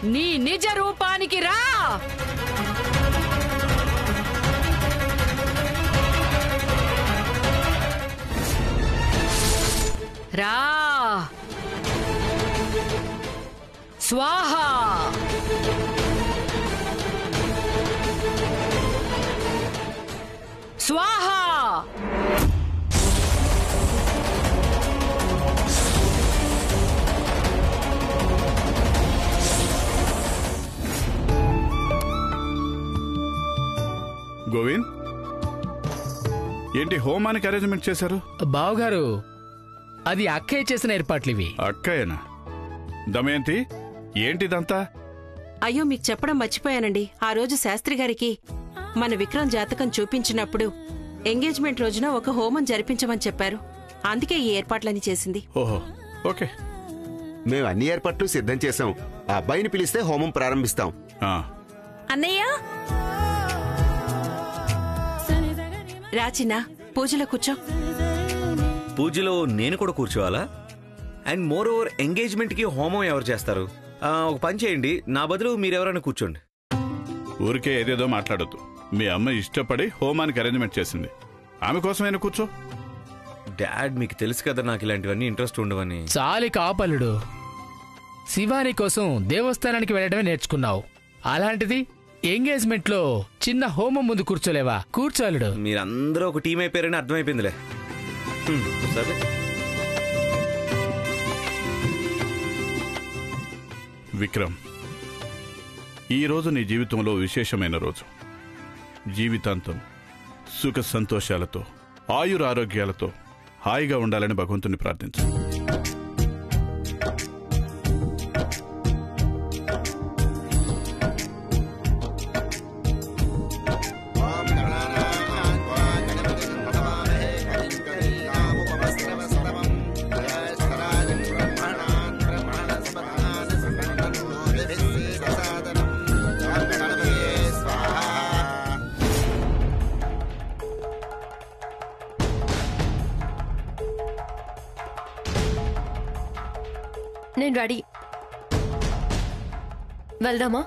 నీ నిజ రూపానికి రా రా స్వాహ స్వాహ గోవింద్ ఏంటి హోమానికి అరేంజ్మెంట్ చేశారు బావగారు అది అక్కయ్య చేసిన ఏర్పాట్లు ఇవి అక్కయేనా దమయంతి ఏంటిదంతా అయ్యో మీకు చెప్పడం మర్చిపోయానండి ఆ రోజు శాస్త్రి గారికి మన విక్రమ్ జాతకం చూపించినప్పుడు ఎంగేజ్మెంట్ రోజున ఒక హోమం జరిపించమని చెప్పారు అందుకే ఈ ఏర్పాట్లని చేసింది ఓహో ఓకే మేము అన్ని ఏర్పాట్లు సిద్ధం చేశాం ఆ అబ్బాయిని పిలిస్తే హోమం ప్రారంభిస్తాం ఆ, అన్నయ్య రాచిన్నా పూజలో కూర్చో పూజలో నేను కూడా కూర్చోవాలా అండ్ మోర్ ఓవర్ ఎంగేజ్మెంట్ కి హోమం ఎవరు చేస్తారు ఆ, ఒక పని చేయండి నా బదులు మీరెవరైనా కూర్చోండి ఊరికే ఏదేదో మాట్లాడొద్దు మీ అమ్మ ఇష్టపడి హోమానికి అరేంజ్మెంట్ చేసింది ఆమె కోసమైనా కూర్చో డాడ్ మీకు తెలుసు కదా నాకు ఇలాంటివన్నీ ఇంట్రెస్ట్ ఉండవని చాలి కాపలుడు శివాని కోసం దేవస్థానానికి వెళ్ళడమే నేర్చుకున్నావు అలాంటిది ఎంగేజ్మెంట్ లో చిన్న హోమం ముందు కూర్చోలేవా కూర్చోలుడు మీరందరూ ఒక టీం అయిపోయారని అర్థమైపోయిందిలే హ్మ్, సరే విక్రమ్ ఈ రోజు నీ జీవితంలో విశేషమైన రోజు జీవితాంతం సుఖ సంతోషాలతో ఆయురారోగ్యాలతో హాయిగా ఉండాలని భగవంతుని ప్రార్థించు నేను రెడీ వెళ్దామా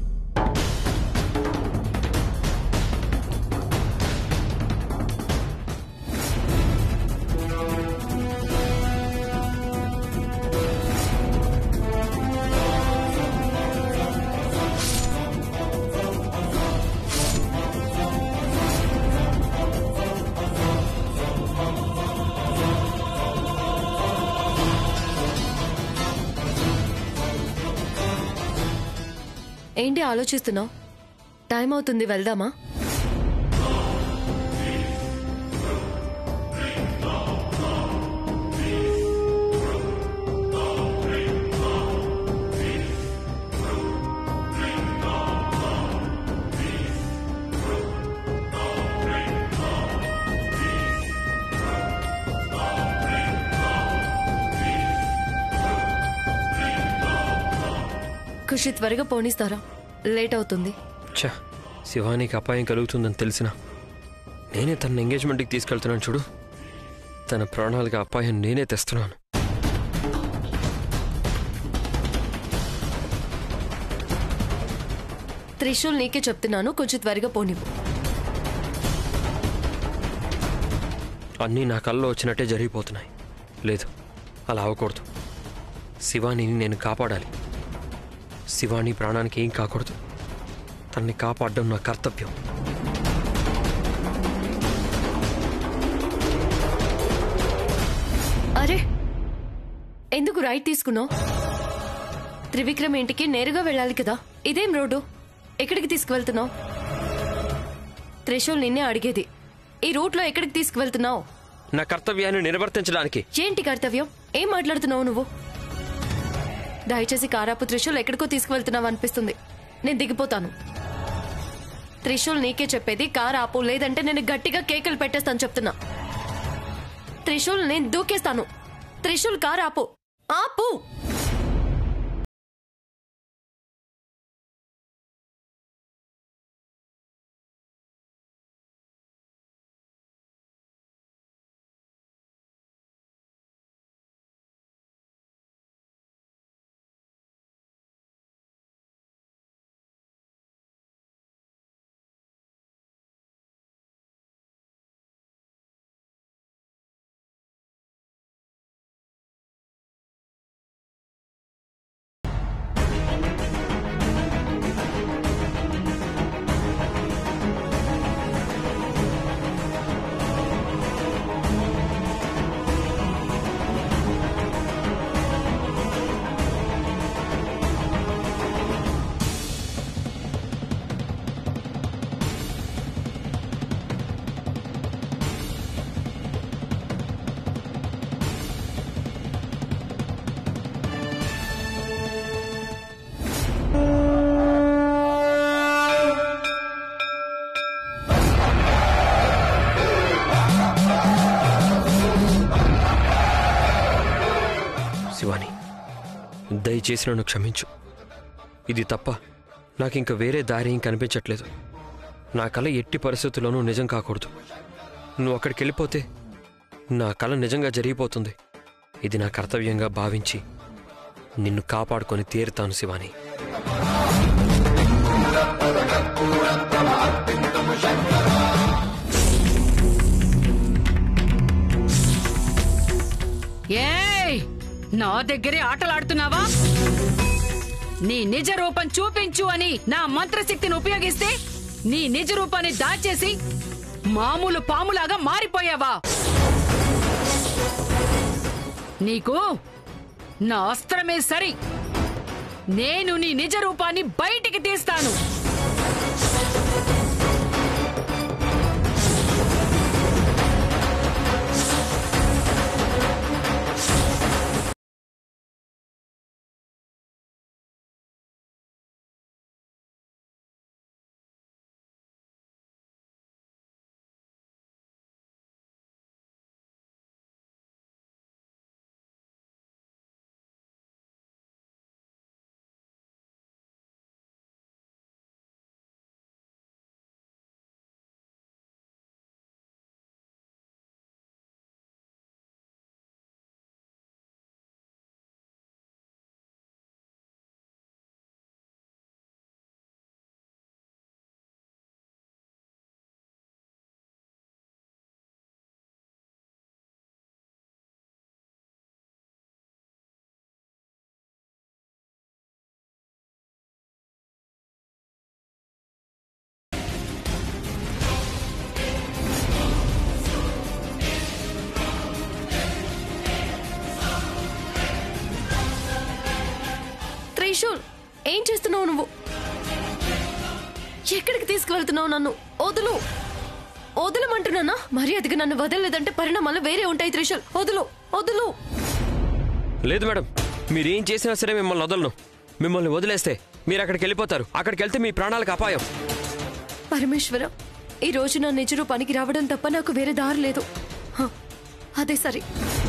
ఏంటి ఆలోచిస్తున్నావు టైం అవుతుంది వెళ్దామా ఖుషి త్వరగా పోనిస్తారా లేట్ అవుతుంది ఛ శివానికి అపాయం కలుగుతుందని తెలిసిన నేనే తన ఎంగేజ్మెంట్కి తీసుకెళ్తున్నాను చూడు తన ప్రాణాలకు అపాయం నేనే తెస్తున్నాను త్రిశూల్ నీకే చెప్తున్నాను కొంచెం త్వరగా పోనివ్వు అన్నీ నా కల్లో వచ్చినట్టే జరిగిపోతున్నాయి లేదు అలా అవ్వకూడదు శివానిని నేను కాపాడాలి శివాని ప్రాణానికి ఏం కాకూడదు తన్ని కాపాడడం నా కర్తవ్యం అరే ఎందుకు రైట్ తీసుకున్నావు త్రివిక్రమ్ ఇంటికి నేరుగా వెళ్ళాలి కదా ఇదేం రోడ్డు ఎక్కడికి తీసుకువెళ్తున్నావు త్రిశూల్ నిన్నే అడిగేది ఈ రూట్లో ఎక్కడికి తీసుకువెళ్తున్నావు నా కర్తవ్యాన్ని నిర్వర్తించడానికి ఏంటి కర్తవ్యం ఏం మాట్లాడుతున్నావు నువ్వు దయచేసి కారాపు త్రిశూల్ ఎక్కడికో తీసుకువెళ్తున్నావు అనిపిస్తుంది నేను దిగిపోతాను త్రిశూల్ నీకే చెప్పేది కార్ ఆపు లేదంటే నేను గట్టిగా కేకలు పెట్టేస్తాను చెప్తున్నా త్రిశూల్ నేను దూకేస్తాను త్రిశూల్ కార్ ఆపు ఆపు దయచేసి నన్ను క్షమించు ఇది తప్ప నాకు ఇంక వేరే దారి ఏం కనిపించట్లేదు నా కళ ఎట్టి పరిస్థితుల్లోనూ నిజం కాకూడదు నువ్వు అక్కడికి వెళ్ళిపోతే నా కళ నిజంగా జరిగిపోతుంది ఇది నా కర్తవ్యంగా భావించి నిన్ను కాపాడుకొని తీరుతాను శివాని ఏయ్ నా దగ్గరే ఆటలాడుతున్నావా నీ నిజ రూపం చూపించు అని నా మంత్రశక్తిని ఉపయోగిస్తే నీ నిజ రూపాన్ని దాచేసి మామూలు పాములాగా మారిపోయావా నీకు నా అస్త్రమే సరి నేను నీ నిజ రూపాన్ని బయటికి తీస్తాను త్రిశూల్ ఏం చేస్తున్నావు నువ్వు ఎక్కడికి తీసుకువెళ్తున్నావు నన్ను వదులు వదలమంటున్నానా మర్యాదగా నన్ను వదలలేదంటే పరిణామాలు వేరే ఉంటాయి త్రిశూల్ వదులు వదులు లేదు మేడం మీరేం చేసినా సరే మిమ్మల్ని వదలను మిమ్మల్ని వదిలేస్తే మీరు అక్కడికి వెళ్ళిపోతారు అక్కడికి వెళ్తే మీ ప్రాణాలకు అపాయం పరమేశ్వర ఈ రోజు నా నిజ రూపానికి రావడం తప్ప నాకు వేరే దారి లేదు హ, అదే సరే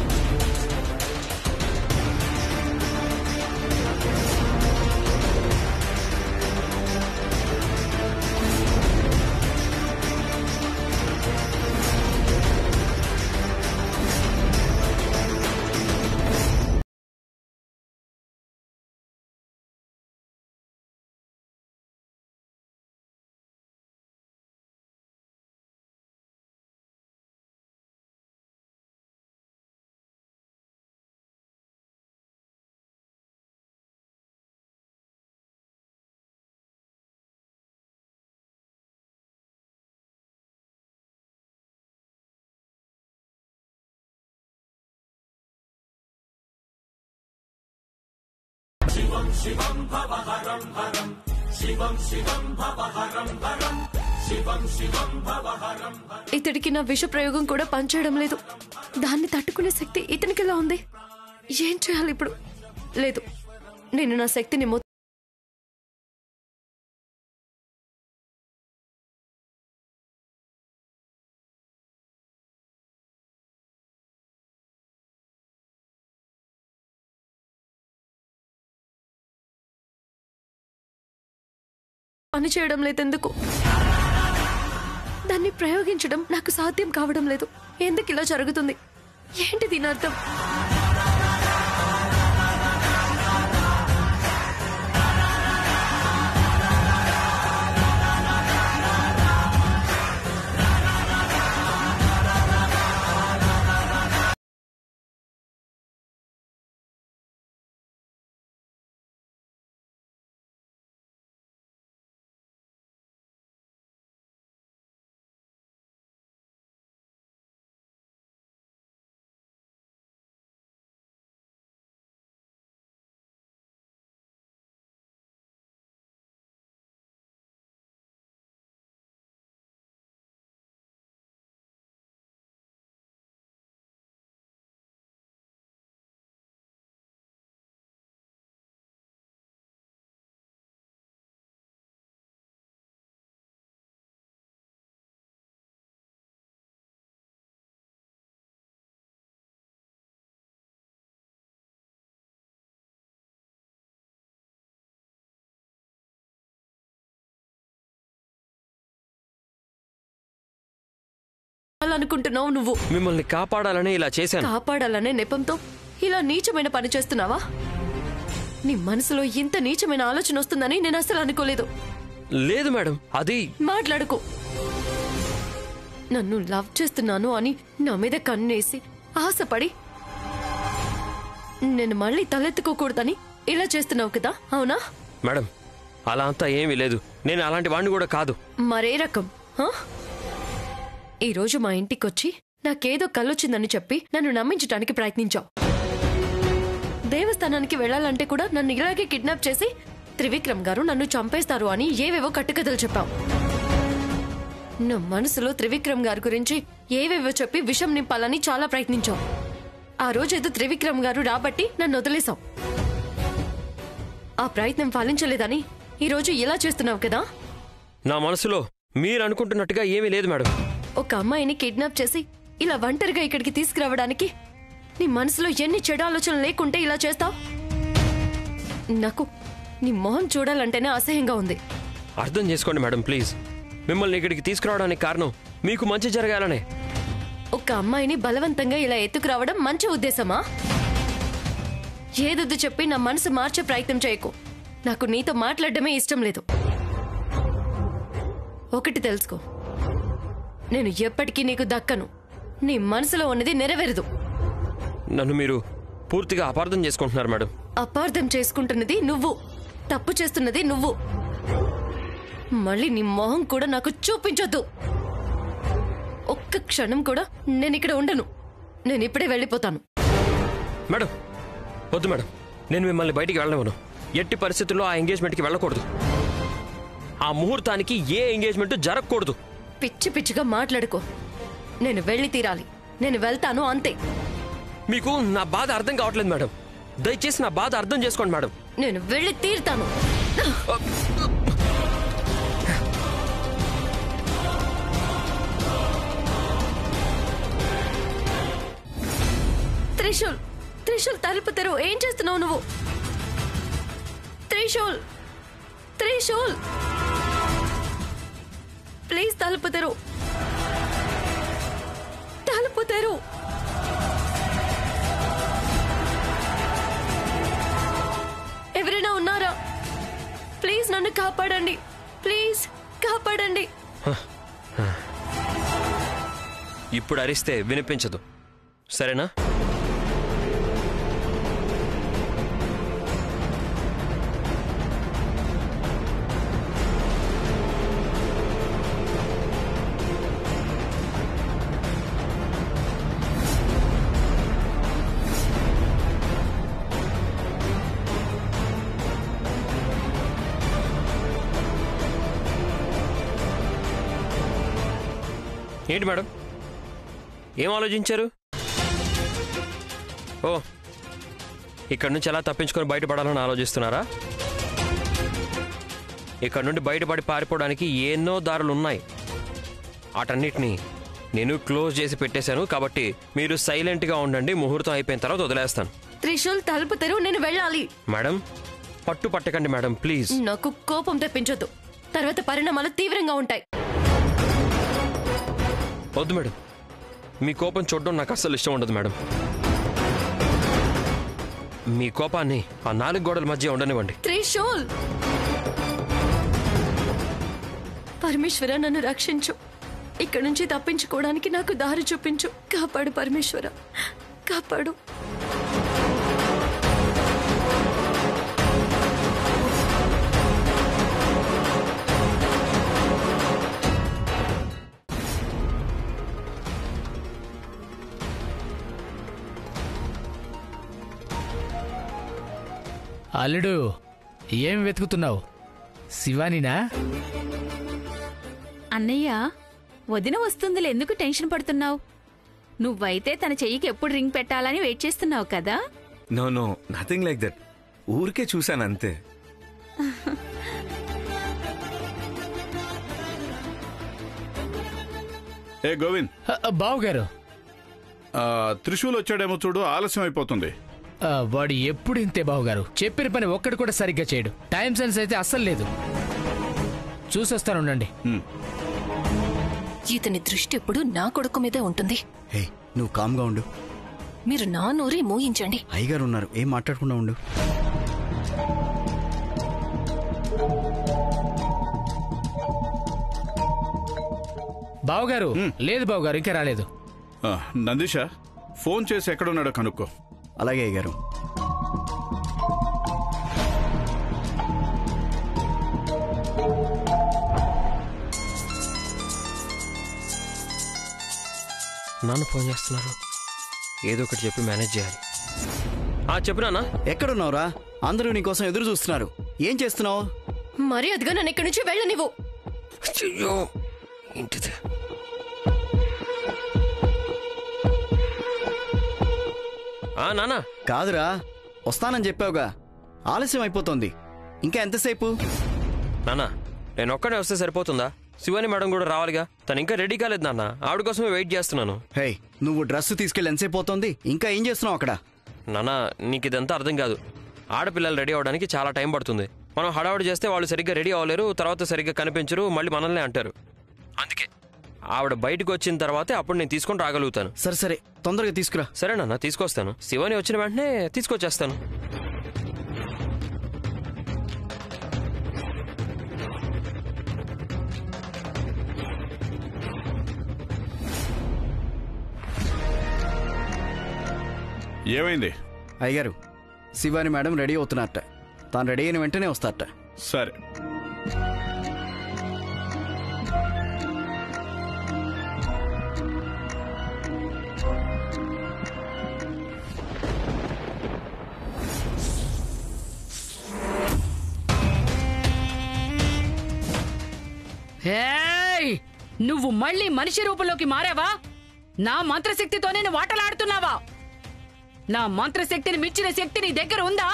ఇతడికి నా విష ప్రయోగం కూడా పనిచేయడం లేదు దాన్ని తట్టుకునే శక్తి ఇతనికి ఎలా ఉంది ఏం చేయాలి ఇప్పుడు లేదు నేను నా శక్తిని మొత్తం పని చేయడం లేదెందుకు దాన్ని ప్రయోగించడం నాకు సాధ్యం కావడం లేదు ఎందుకు ఇలా జరుగుతుంది ఏంటి దీని అర్థం చేయాలనుకుంటున్నావు నువ్వు మిమ్మల్ని కాపాడాలని ఇలా చేశాను కాపాడాలనే నెపంతో ఇలా నీచమైన పని చేస్తున్నావా నీ మనసులో ఇంత నీచమైన ఆలోచన వస్తుందని నేను అసలు అనుకోలేదు లేదు మేడం అది మాట్లాడుకో నన్ను లవ్ చేస్తున్నాను అని నా మీద కన్నేసి ఆశపడి నేను మళ్ళీ తలెత్తుకోకూడదని ఇలా చేస్తున్నావు కదా అవునా మేడం అలా అంతా ఏమీ లేదు నేను అలాంటి వాడిని కూడా కాదు మరే రకం హా? ఈరోజు మా ఇంటికొచ్చి నాకేదో కళ్ళొచ్చిందని చెప్పి నన్ను నమ్మించడానికి ప్రయత్నించావు దేవస్థానానికి వెళ్ళాలంటే కూడా నన్ను ఇలాగే కిడ్నాప్ చేసి త్రివిక్రమ్ గారు నన్ను చంపేస్తారు అని ఏవేవో కట్టుకథలు చెప్పావు నా మనసులో త్రివిక్రమ్ గారి గురించి ఏవేవో చెప్పి విషం నింపాలని చాలా ప్రయత్నించావు ఆ రోజు ఏదో త్రివిక్రమ్ గారు రాబట్టి నన్ను వదిలేశావు ఆ ప్రయత్నం ఫలించలేదని ఈరోజు ఇలా చేస్తున్నావు కదా నా మనసులో మీరు అనుకుంటున్నట్టుగా ఏమీ లేదు మేడం ఒక అమ్మాయిని కిడ్నాప్ చేసి ఇలా ఒంటరిగా ఇక్కడికి తీసుకురావడానికి నీ మనసులో ఎన్ని చెడు ఆలోచనలు లేకుంటే ఇలా చేస్తావు నాకు నీ మొహం చూడాలంటేనే అసహ్యంగా ఉంది అర్థం చేసుకోండి మేడం ప్లీజ్ మిమ్మల్ని ఇక్కడికి తీసుకురావడానికి కారణం మీకు మంచి జరగాలనే ఒక అమ్మాయిని బలవంతంగా ఇలా ఎత్తుకురావడం మంచి ఉద్దేశమా ఏదొద్దు చెప్పి నా మనసు మార్చే ప్రయత్నం చేయకు నాకు నీతో మాట్లాడడమే ఇష్టం లేదు ఒకటి తెలుసుకో నేను ఎప్పటికీ నీకు దక్కను నీ మనసులో ఉన్నది నెరవేరదు నన్ను మీరు పూర్తిగా అపార్థం చేసుకుంటున్నారు మేడం అపార్థం చేసుకుంటున్నది నువ్వు తప్పు చేస్తున్నది నువ్వు మళ్ళీ నీ మొహం కూడా నాకు చూపించొద్దు ఒక్క క్షణం కూడా నేను ఇక్కడ ఉండను నేను ఇప్పుడే వెళ్ళిపోతాను మేడం వద్దు మేడం నేను మిమ్మల్ని బయటికి వెళ్ళనివ్వను ఎట్టి పరిస్థితుల్లో ఆ ఎంగేజ్మెంట్కి వెళ్ళకూడదు ఆ ముహూర్తానికి ఏ ఎంగేజ్మెంట్ జరగకూడదు పిచ్చి పిచ్చిగా మాట్లాడుకో నేను వెళ్ళి తీరాలి నేను వెళ్తాను అంతే మీకు నా బాధ అర్థం కావట్లేదు మేడం దయచేసి నా బాధ అర్థం చేసుకోండి మేడం నేను వెళ్ళి తీరుతాను త్రిశూల్ త్రిశూల్ తలుపు తెరువు ఏం చేస్తున్నావు నువ్వు త్రిశూల్ త్రిశూల్ ప్లీజ్ తలుపు తెరువు తలుపు తెరువు ఎవరైనా ఉన్నారా ప్లీజ్ నన్ను కాపాడండి ప్లీజ్ కాపాడండి ఇప్పుడు అరిస్తే వినిపించదు సరేనా ఏంటి మేడం ఏం ఆలోచించారు ఓ ఇక్కడ నుంచి ఎలా తప్పించుకొని బయటపడాలని ఆలోచిస్తున్నారా ఇక్కడ నుండి బయటపడి పారిపోవడానికి ఎన్నో దారులు ఉన్నాయి వాటన్నిటిని నేను క్లోజ్ చేసి పెట్టేశాను కాబట్టి మీరు సైలెంట్గా ఉండండి ముహూర్తం అయిపోయిన తర్వాత వదిలేస్తాను త్రిశూల్ తలుపు తెరువు నేను వెళ్ళాలి మేడం పట్టు పట్టకండి మేడం ప్లీజ్ నాకు కోపం తెప్పించొద్దు తర్వాత పరిణామాలు తీవ్రంగా ఉంటాయి వద్దు మేడం మీ కోపం చూడడం నాకు అస్సలు ఇష్టం ఉండదు మేడం మీ కోపాన్ని ఆ నాలుగు గోడల మధ్య ఉండనివ్వండి త్రిశూల్ పరమేశ్వర నన్ను రక్షించు ఇక్కడ నుంచి తప్పించుకోవడానికి నాకు దారి చూపించు కాపాడు పరమేశ్వర కాపాడు అల్లుడు ఏం వెతుకుతున్నావు శివానినా అన్నయ్య వదిన వస్తుందిలే ఎందుకు టెన్షన్ పడుతున్నావు నువ్వైతే తన చెయ్యికి ఎప్పుడు రింగ్ పెట్టాలని వెయిట్ చేస్తున్నావు కదా no no nothing like that ఊరికే చూశాను అంతే ఏ గోవింద్ హ, బావు గారు ఆ, త్రిశూల్ వచ్చాడేమో చూడు ఆలస్యం అయిపోతుంది ఆ, వాడు ఎప్పుడు ఇంతే బావు గారు చెప్పిన పని ఒక్కడు కూడా సరిగ్గా చేయడు టైం సెన్స్ అయితే అస్సలు లేదు చూసొస్తాను ఉండండి హ్మ్. ఇతని దృష్టి ఎప్పుడు నా కొడుకు మీదే ఉంటుంది హే నువ్వు కామ్గా ఉండు మీరు నా నోరే మోయించండి అయ్యగారు ఉన్నారు ఏం మాట్లాడకుండా ఉండు బావగారు లేదు బావగారు ఇంకా రాలేదు ఆ, నందిష ఫోన్ చేసి ఎక్కడున్నాడో కనుక్కో అలాగే అయ్యగారు నాన్న ఫోన్ చేస్తున్నారు ఏదో ఒకటి చెప్పి మేనేజ్ చేయాలి ఆ చెప్పు నాన్న ఎక్కడున్నావురా అందరూ నీకోసం ఎదురు చూస్తున్నారు ఏం చేస్తున్నావు మరి అదిగా నన్ను ఇక్కడి నుంచి వెళ్ళనివ్వు అయ్యో ఏంటిది ఆ నాన్న కాదురా వస్తానని చెప్పావుగా ఆలస్యం అయిపోతుంది ఇంకా ఎంతసేపు నాన్న నేను ఒక్కడే వస్తే సరిపోతుందా శివాని మేడం కూడా రావాలిగా తను ఇంకా రెడీ కాలేదు నాన్న ఆవిడ కోసమే వెయిట్ చేస్తున్నాను హే నువ్వు డ్రెస్ తీసుకెళ్ళి ఎంతసేపు అవుతుంది ఇంకా ఏం చేస్తున్నావు అక్కడ నాన్న నీకు ఇదంతా అర్థం కాదు ఆడపిల్లలు రెడీ అవడానికి చాలా టైం పడుతుంది మనం హడావుడి చేస్తే వాళ్ళు సరిగ్గా రెడీ అవ్వలేరు తర్వాత సరిగ్గా కనిపించరు మళ్ళీ మనల్ని అంటారు అందుకే ఆవిడ బయటకు వచ్చిన తర్వాతే అప్పుడు నేను తీసుకొని రాగలుగుతాను సరే సరే తొందరగా తీసుకురా సరే నాన్న తీసుకొస్తాను శివాని వచ్చిన వెంటనే తీసుకొచ్చేస్తాను ఏమైంది అయ్యగారు శివాని మేడం రెడీ అవుతున్నట్ట తాను రెడీ అయిన వెంటనే వస్తారట సరే హేయ్ నువ్వు మళ్ళీ మనిషి రూపంలోకి మారావా నా మంత్రశక్తితోనే నువ్వు ఆటలాడుతున్నావా నా మంత్రశక్తిని మించిన శక్తి నీ దగ్గర ఉందా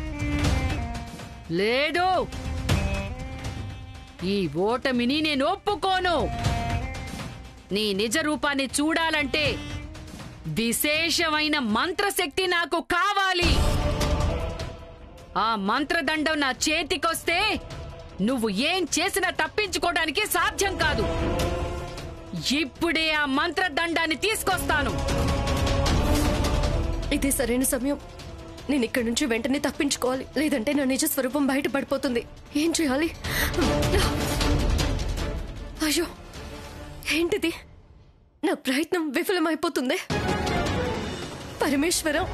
లేదు ఈ ఓటమిని నేను ఒప్పుకోను నీ నిజ రూపాన్ని చూడాలంటే విశేషమైన మంత్రశక్తి నాకు కావాలి ఆ మంత్రదండం నా చేతికొస్తే నువ్వు ఏం చేసినా తప్పించుకోవడానికి సాధ్యం కాదు ఇప్పుడే ఆ మంత్రదండాన్ని తీసుకొస్తాను ఇదే సరైన సమయం నేను ఇక్కడి నుంచి వెంటనే తప్పించుకోవాలి లేదంటే నా నిజ స్వరూపం బయట పడిపోతుంది ఏం చేయాలి అయ్యో ఏంటిది నా ప్రయత్నం విఫలమైపోతుంది పరమేశ్వరం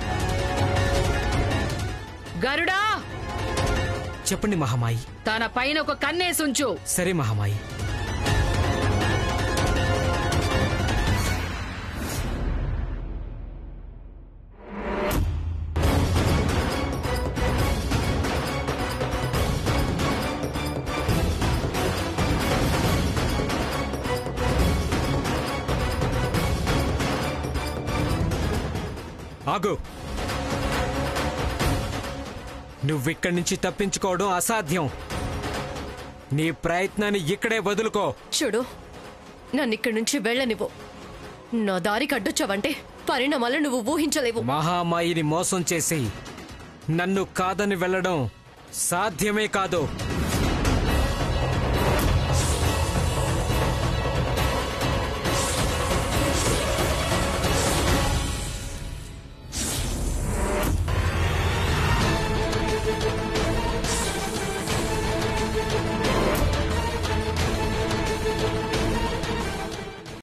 గరుడా చెప్పండి మహామాయి తన పైన ఒక కన్నేసుంచు సరే మహామాయి ఆగు నువ్విక్కడి నుంచి తప్పించుకోవడం అసాధ్యం నీ ప్రయత్నాన్ని ఇక్కడే వదులుకో చూడు నన్ను ఇక్కడి నుంచి వెళ్ళనివ్వు నా దారికి అడ్డొచ్చావంటే పరిణామాలు నువ్వు ఊహించలేవు మహామాయిని మోసం చేసి నన్ను కాదని వెళ్ళడం సాధ్యమే కాదు